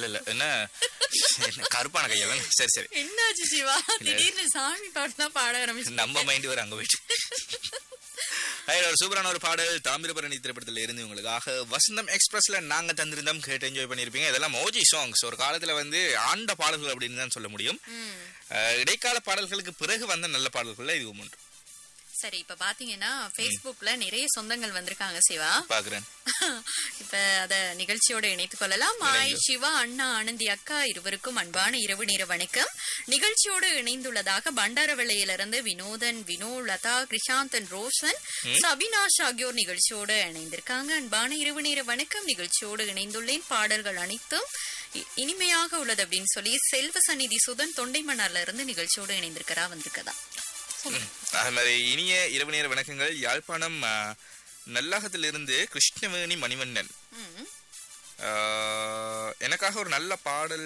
இல்ல இல்ல என்ன என்ன கருப்பான கையா சரி சரி என்னாச்சு சிவா திடீர்னு சாமி பாட்டு தான் பாட ஆரம்பிச்சு நம்ம மைண்ட் வர அங்க போயிட்டு அதுல ஒரு சூப்பரான ஒரு பாடல் தாமிரபரணி திரைப்படத்துல இருந்து உங்களுக்காக வசந்தம் எக்ஸ்பிரஸ்ல நாங்க தந்திருந்தோம் கேட்டு என்ஜாய் பண்ணிருப்பீங்க இதெல்லாம் மோஜி சாங்ஸ் ஒரு காலத்துல வந்து ஆண்ட பாடல்கள் அப்படின்னு தான் சொல்ல முடியும் ம். அஹ், இடைக்கால பாடல்களுக்கு பிறகு வந்த நல்ல பாடல்கள்ல இதுவும் ஒன்று சரி இப்ப பாத்தீங்கன்னா Facebookல நிறைய சொந்தங்கள் வந்திருக்காங்க சிவா பாக்குறேன் இப்ப அத நிகழ்ச்சியோட இணைத்துக் கொள்ளலாம் மாய் சிவா அண்ணா ஆனந்தி அக்கா இருவருக்கும் அன்பான இரவு நேர வணக்கம் நிகழ்ச்சியோடு இணைந்துள்ளதாக பண்டாரவளையிலிருந்து வினோதன் வினோ லதா கிருஷாந்தன் ரோஷன் சபினாஷ் ஆகியோர் நிகழ்ச்சியோடு இணைந்திருக்காங்க அன்பான இரவு நேர வணக்கம் நிகழ்ச்சியோடு இணைந்துள்ளேன் பாடல்கள் அனைத்தும் இ- இனிமையாக உள்ளது அப்படின்னு சொல்லி செல்வ சந்நிதி சுதன் தொண்டைமன்னார்ல இருந்து நிகழ்ச்சியோடு இணைந்திருக்கிறா வந்திருக்கதா அது மாதிரி இனிய இரவு நேர வணக்கங்கள் யாழ்ப்பாணம் அஹ், நல்லாகத்திலிருந்து கிருஷ்ணவேணி மணிவண்ணன் ம். அஹ், எனக்காக ஒரு நல்ல பாடல்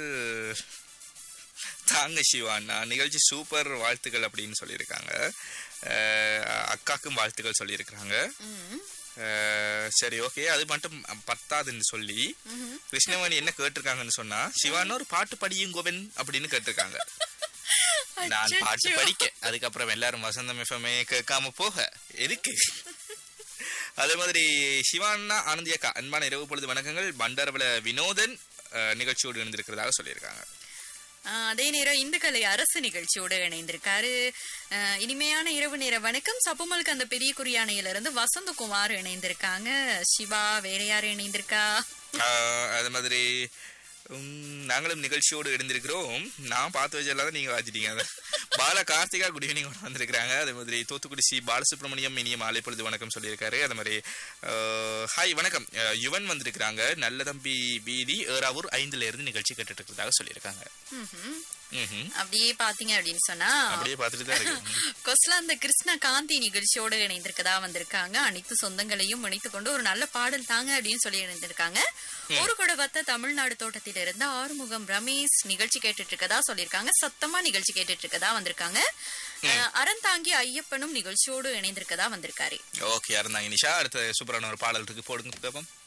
தாங்க சிவாண்ணா நிகழ்ச்சி சூப்பர் வாழ்த்துக்கள் அப்படின்னு சொல்லியிருக்காங்க அஹ், அக்காக்கும் வாழ்த்துக்கள் சொல்லியிருக்காங்க ம். அஹ், சரி ஓகே அது மட்டும் பத்தாதுன்னு சொல்லி கிருஷ்ணவேணி என்ன கேட்டிருக்காங்கன்னு சொன்னா சிவான்னு ஒரு பாட்டு படியும் கோவன் அப்படின்னு கேட்டிருக்காங்க நான் பாட்டு அச்சச்சோ. படிக்க அதுக்கப்புறம் எல்லாரும் வசந்தம் எஃப்எம்ஏ கேட்காம போக எதுக்கு அதே மாதிரி சிவானா ஆனந்தி அக்கா அன்பான இரவு பொழுது வணக்கங்கள் பண்டாரவள வினோதன் அஹ், நிகழ்ச்சியோடு இணைந்திருக்கிறதாக சொல்லியிருக்காங்க ஆஹ் அதே நேரம் இந்துக்கலை அரசு நிகழ்ச்சியோடு இணைந்திருக்காரு ஆஹ் இனிமையான இரவு நேர வணக்கம் சப்புமலுக்கு அந்த பெரிய குறியானையில இருந்து வசந்தகுமார் இணைந்திருக்காங்க சிவா வேற யாரு இணைந்திருக்கா அஹ், அது மாதிரி உம், நாங்களும் நிகழ்ச்சியோடு இணைந்திருக்கிறோம் நான் பார்த்து வச்செல்லாம் நீங்க வாச்சிட்டீங்க அதை பால கார்த்திகா குட் ஈவினிங் வந்திருக்கிறாங்க அதே மாதிரி தூத்துக்குடி சி பாலசுப்ரமணியம் இனிய மாலை பொழுது வணக்கம் சொல்லியிருக்காரு அதே மாதிரி அஹ், ஹாய் வணக்கம் அஹ், யுவன் வந்திருக்கிறாங்க நல்ல தம்பி வீதி ஏறாவூர் ஐந்துல இருந்து நிகழ்ச்சி கேட்டுட்டு இருக்கிறதாக சொல்லியிருக்காங்க ம்ஹும். ம்ஹும். அப்படியே பாத்தீங்க அப்படின்னு சொன்னா அப்படியே பார்த்துட்டு தான் இருக்கு கொஸ்லாந்த கிருஷ்ண காந்தி நிகழ்ச்சியோடு இணைந்திருக்கதா வந்திருக்காங்க அனைத்து சொந்தங்களையும் இணைத்துக் கொண்டு ஒரு நல்ல பாடல் தாங்க அப்படின்னு சொல்லி இணைந்திருக்காங்க ஒரு குடவத்த தமிழ்நாடு தோட்டத்தில இருந்து ஆறுமுகம் ரமேஷ் நிகழ்ச்சி கேட்டுட்டு இருக்கதா சொல்லியிருக்காங்க சத்தமா நிகழ்ச்சி கேட்டுட்டு இருக்கதா வந்திருக்காங்க அஹ், அறந்தாங்கி ஐயப்பனும் நிகழ்ச்சியோடு இணைந்திருக்கதா வந்திருக்காரு ஓகே இருந்தாங்க நிஷா அடுத்த சூப்பரான ஒரு பாடல் இருக்கு போடுங்க கேட்போம்